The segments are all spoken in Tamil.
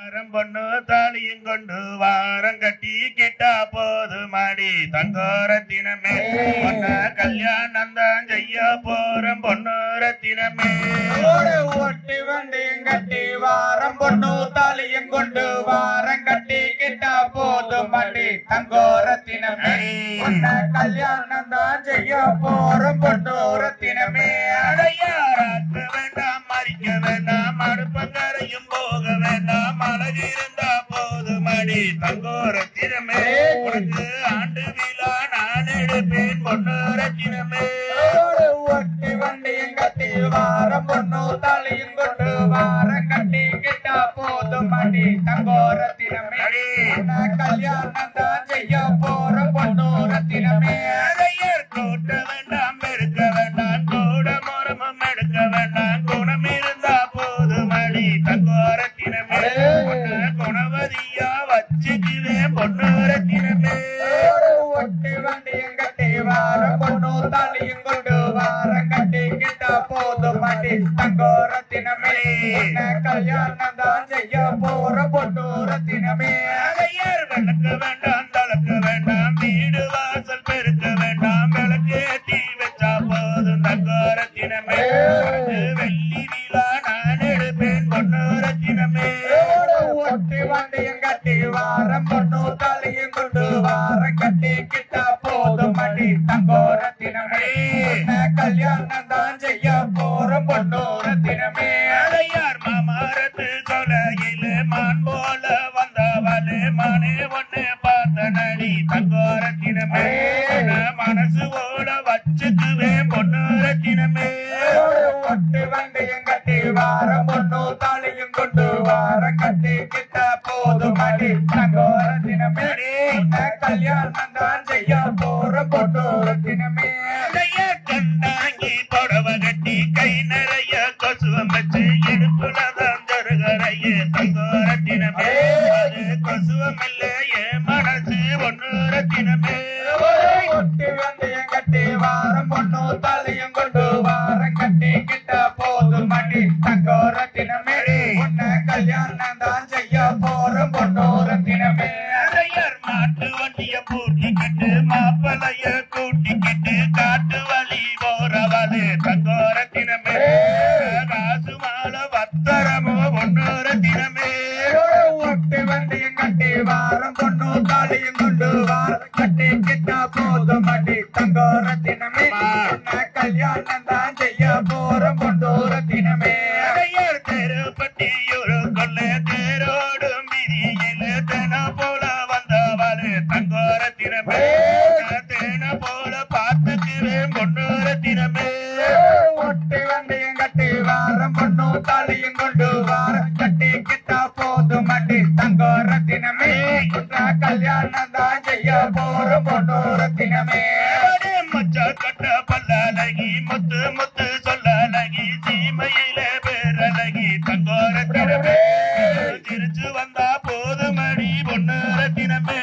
வாரம் பொண்ணு தாலியும் கொண்டு வாரம் கட்டி கிட்டா போது மாடி தங்கோரத்தினமே பொண்ண கல்யாணம் தான் செய்ய போறோம் பொண்ணு ரத்தினமே ஒரு ஒட்டி வண்டியும் கட்டி வாரம் பொண்ணு தாலியும் கொண்டு வாரம் கட்டி கிட்டா போதும் மண்டி தங்கோரத்தினமே உன்ன கல்யாணம் தான் செய்ய போறோம் பொண்ணு ரத்தினமே அடையாராக்க வேண்டாம் மறிக்க வேண்டாம் அடுப்பங்கரையும் போக வேண்டாம் அழகு இருந்தா போது மடி தங்கோரத்தினமே உனக்கு ஆண்டு விழா நான் எடுப்பேன் பொண்ணு ரத்தினமே ஒரு ஒட்டி வண்டியும் கட்டி வாரம் பொண்ணு தாலியும் கொண்டு வாரம் கட்டி கிட்டா போதும் மண்டி தங்கோரத்தினமே உன்ன கல்யாணம் தான் செய்ய போறோம் பொண்ணு ரத்தினமே அதையர் கூட்ட வேண்டாம் பெருக்க வேண்டாம் கூட மரமும் எடுக்க வேண்டாம் குணம் இருந்தா போது மடி தங்கோரத்தினமே உன்னை குணவதியா வச்சுக்குவேன் பொண்ணு ரத்தினமே ஒரு ஒட்டி வண்டியும் கட்டி வாரம் பொண்ணு தாலியும் கொண்டு வாரம் கட்டி கிட்டா போதும் மண்டி தங்கோரத்தினமே உன்ன கல்யாணம் தான் செய்ய போற பொண்ணு ரத்தினமே அதையர் விளக்க வேண்டாம் தளக்க வேண்டாம் வீடு வாசல் பெருக்க வேண்டாம் விளக்கேத்தி வச்சா போதும் தங்கோரத்தினமே உனக்கு வெள்ளி விழா நான் எடுப்பேன் பொண்ணு ரத்தினமே ஒட்டி வண்டியும் கட்டி வாரம் பொண்ணு தாலியும் கொண்டு வாரம் கட்டி கிட்டா போதும் மடி தங்கோரத்தினமே உன்ன கல்யாணம் தான் செய்ய போற பொண்ணு ரத்தினமே அடையார் மாமரத்து கொலையில மான் போல வந்தவளே மானே ஒண்ணு பார்த்த நடி தங்கோரத்தினமே உன்னை மனசு ஓட வச்சுக்குவேன் பொண்ணு ரத்தினமே ஒட்டி வண்டியும் கட்டி வாரம் பொண்ணு தாலியும் கொண்டு வாரம் கட்டி கிட்டா போதும் மடி தங்கோரத்தினமே உன்ன கல்யாணம் தான் செய்ய போற பொண்ணு ரத்தினமே அடையார் கண்டாங்கி புடவ கட்டி கை நிறைய கொசுவம் வச்சு இடுப்புல தான் தருகரையே தங்கோரத்தினமே அது கொசுவம் இல்ல என் மனசு ஒண்ணு ரத்தினமே ஒட்டி வண்டியும் கட்டி வாரம் பொண்ணு தாலியும் கொண்டு வாரம் கட்டி கிட்ட போதும் மடி தங்கோரத்தினமே உன்ன கல்யாணம் தான் செய்ய போறோம் பொண்ணு ரத்தினமே அரையர் மாட்டு வண்டிய பூட்டிக்கிட்டு மாப்பிளைய கூட்டிக்கிட்டு காட்டு வழி போறவளே தங்கோரத்தினமே காசு மாலை பத்திரமோ ஒன்னோரத்தினமே ஒட்டி வண்டியும் கட்டி வாரம் பொண்ணு தாலியும் கொண்டு வாரம் கட்டி கிட்ட போதும் மடி தங்கோரத்தினமே உன்ன கல்யாணம் தான் செய்ய போறோம் பொண்ணு ரத்தினமே அரையர் தெருப்பட்டி ஒரு கொள்ள தேரோடும் விதியில தென போல வந்தவளே தங்கோரத்தினமே தேன போல பார்த்துக்குவேன் பொன்னோரத்தினமே ஒட்டி வண்டியும் கட்டி வாரம் பொண்ணு தாலியும் கொண்டு வாரம் கட்டி கிட்டா போதும் மடி தங்கோ ரத்தினமே உன்ற கல்யாணம் தான் செய்ய போற பொண்ணு ரத்தினமே அடே மச்சா கட்ட பல்லழகி முத்து முத்து சொல்லழகி சீமையில பேரழகி தங்கோரத்தினமே சிரிச்சு வந்தா போதுமடி பொண்ணு ரத்தினமே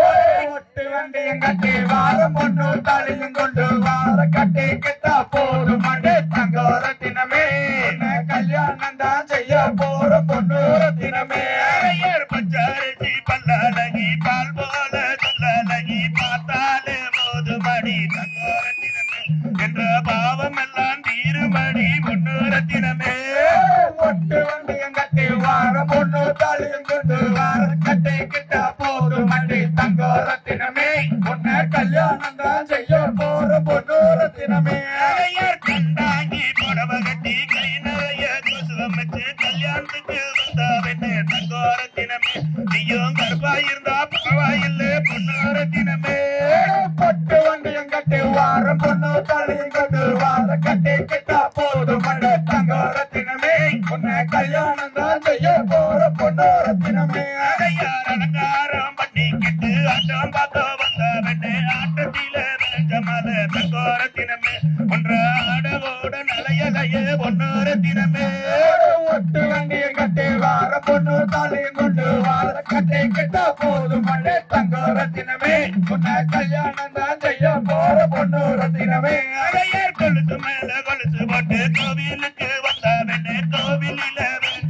ஒட்டி வண்டியும் கட்டி வாரம் பொண்ணு தாலியும் கொண்டு வாரம் கட்டி கிட்டா போதும் மடி தங்கோ ரத்தினமே உன்ன கல்யாணம் தான் செய்ய போற பொண்ணு ரத்தினமே அரையர் பச்சாரசி பல்லழகி பால் போல சொல்லழகி பார்த்தாலே போதுமடி தங்கோரத்தினமே என்ற பாவம் எல்லாம் தீருமடி பொண்ணு ரத்தினமே ஒட்டு வண்டியும் கட்டி வாரம் பொண்ணு தாலியும் கொண்டு வாரம் கட்டி கிட்டா போதும் மண்டி தங்கோ ரத்தினமே உன்ன கல்யாணம் தான் செய்ய போற பொண்ணு ரத்தினமே அரையர் கண்டாங்கி புடவ கட்டி கை நிறைய கொசுவம் வச்சு கல்யாணத்துக்கு வந்தாவென்னு தங்கோரத்தினமே நீயும் கருப்பாயிருந்தா பரவாயில்ல பொண்ணோரத்தினமே பொட்டு வண்டியும் கட்டி வாரம் பொண்ணு தாலியும் கொண்டு வாரம் கட்டி கிட்டா போதும் மண்டி தங்கோ ரத்தினமே உன்ன கல்யாணம் தான் செய்ய போற பொண்ணு ரத்தினமே அடையார் அலங்காரம் பண்ணிக்கிட்டு ஆட்டம் பார்க்க வந்தவென்னு ஆட்டத்தில விளைஞ்ச மத தங்கோரத்தினமே ஒன்ற ஆடவோட நலையலைய பொன்னோரத்தினமே ஒட்டு வண்டியை கட்டி வார பொண்ணு தாலியும் கொண்டு வார கட்டி கிட்டா போதும் மழை தங்க ரத்தினமே உன்னை கல்யாணம் தான் செய்ய போற பொண்ணு ரத்தினமே அடையார் கொலுசு மேல கொலுசு போட்டு கோவிலுக்கு வந்தவென்னு கோவிலில விளைஞ்ச மத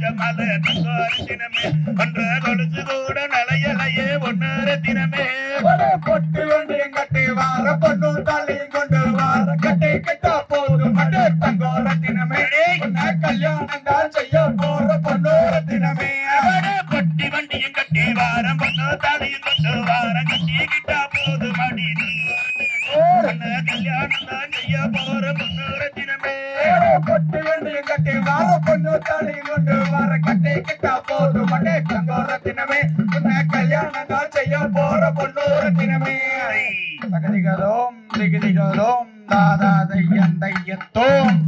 தங்கோரத்தினமே ஒன்ற கொலுசு கூட நலையலையே ஒன்னர தினமே ஒரு பொட்டு வண்டியும் கட்டி வார பொண்ணு தாலியும் கொண்டு வார கட்டி கிட்ட போதும் மட்டு தங்கோரத்தினமே உன்னை கல்யாணம் தான் செய்ய போற பொண்ணோரத்தினமே அவட பொட்டி வண்டியும் கட்டி வாரம் பொண்ணு தாலியும் கொண்டு வாரம் கட்டி கிட்டா போது மடி ஒன்ன கல்யாணம் தான் செய்ய போற பொன்னூர தினமே பொட்டு வண்டியும் கட்டி வார பொண்ணு தாலியும் கொண்டு வார கட்டி கிட்ட போதும் மட்டு தங்கோரத்தினமே உன்னை கல்யாணம் தான் செய்ய போற பொண்ணோரத்தினமே தகதிகளோம் திகிதிகளோம் தாதா தையன் தையத்தோம்